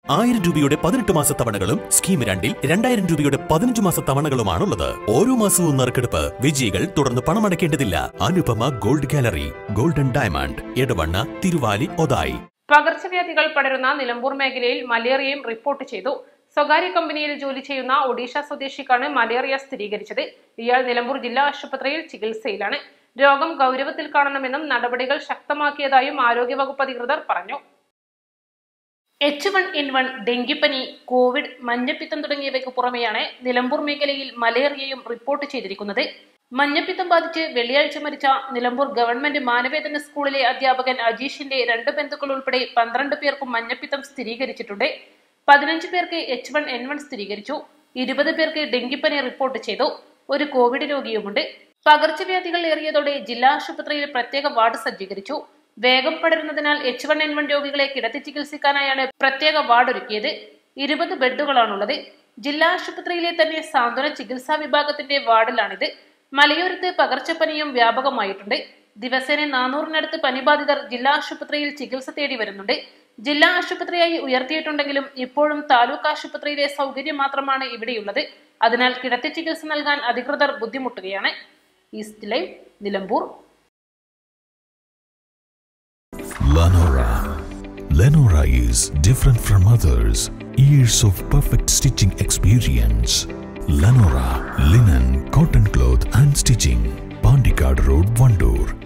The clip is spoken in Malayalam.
ആയിരം രൂപയുടെ പതിനെട്ട് മാസ തവണകളും സ്കീം രണ്ടിൽ രണ്ടായിരം രൂപയുടെ പതിനഞ്ച് മാസ തവണകളുമാണുള്ളത് ഓരോ മാസവും നറുക്കെടുപ്പ് വിജയികൾ തുടർന്ന് പണമടയ്ക്കേണ്ടതില്ല Anupama gold gallery golden diamond Edavanna Thiruvali Othayi പകർച്ചവ്യാധികൾ പടരുന്ന നിലമ്പൂർ മേഖലയിൽ മലേറിയയും റിപ്പോർട്ട് ചെയ്തു സ്വകാര്യ കമ്പനിയിൽ ജോലി ചെയ്യുന്ന ഒഡീഷ സ്വദേശിക്കാണ് മലേറിയ സ്ഥിരീകരിച്ചത് ഇയാൾ നിലമ്പൂർ ജില്ലാ ആശുപത്രിയിൽ ചികിത്സയിലാണ് രോഗം ഗൗരവത്തിൽ കാണണമെന്നും നടപടികൾ ശക്തമാക്കിയതായും ആരോഗ്യവകുപ്പ് അധികൃതർ പറഞ്ഞു എച്ച് വൺ എൻ വൺ ഡെങ്കിപ്പനി കോവിഡ് മഞ്ഞപ്പിത്തം തുടങ്ങിയവയ്ക്ക് പുറമെയാണ് നിലമ്പൂർ മേഖലയിൽ മലേറിയയും റിപ്പോർട്ട് ചെയ്തിരിക്കുന്നത് മഞ്ഞപ്പിത്തം ബാധിച്ച് വെള്ളിയാഴ്ച മരിച്ച നിലമ്പൂർ ഗവൺമെന്റ് മാനവേദന സ്കൂളിലെ അധ്യാപകൻ അജീഷിന്റെ രണ്ട് ബന്ധുക്കൾ ഉൾപ്പെടെ പന്ത്രണ്ട് പേർക്കും മഞ്ഞപ്പിത്തം സ്ഥിരീകരിച്ചിട്ടുണ്ട് പതിനഞ്ച് പേർക്ക് എച്ച് വൺ എൻ വൺ സ്ഥിരീകരിച്ചു ഇരുപത് പേർക്ക് ഡെങ്കിപ്പനി റിപ്പോർട്ട് ചെയ്തു ഒരു കോവിഡ് രോഗിയുമുണ്ട് പകർച്ചവ്യാധികൾ ഏറിയതോടെ ജില്ലാ ആശുപത്രിയിൽ പ്രത്യേക വാർഡ് സജ്ജീകരിച്ചു വേഗം പടരുന്നതിനാൽ എച്ച് വൺ എൻ വൺ രോഗികളെ കിടത്തി ചികിത്സിക്കാനായാണ് പ്രത്യേക വാർഡ് ഒരുക്കിയത് ഇരുപത് ബെഡുകളാണുള്ളത് ജില്ലാ ആശുപത്രിയിലെ തന്നെ സാന്ത്വന ചികിത്സാ വിഭാഗത്തിന്റെ വാർഡിലാണിത് മലയോരത്ത് പകർച്ചപ്പനിയും വ്യാപകമായിട്ടുണ്ട് ദിവസേന നാനൂറിനടുത്ത് പനിബാധിതർ ജില്ലാ ആശുപത്രിയിൽ ചികിത്സ തേടി വരുന്നുണ്ട് ജില്ലാ ആശുപത്രിയായി ഉയർത്തിയിട്ടുണ്ടെങ്കിലും ഇപ്പോഴും താലൂക്ക് ആശുപത്രിയിലെ സൗകര്യം മാത്രമാണ് ഇവിടെയുള്ളത് അതിനാൽ കിടത്തി ചികിത്സ നൽകാൻ അധികൃതർ ബുദ്ധിമുട്ടുകയാണ് east live Nilambur Lenora. Lenora is different from others. Years of perfect stitching experience. Lenora linen, cotton cloth and stitching. Pandikad Road, Vandoor.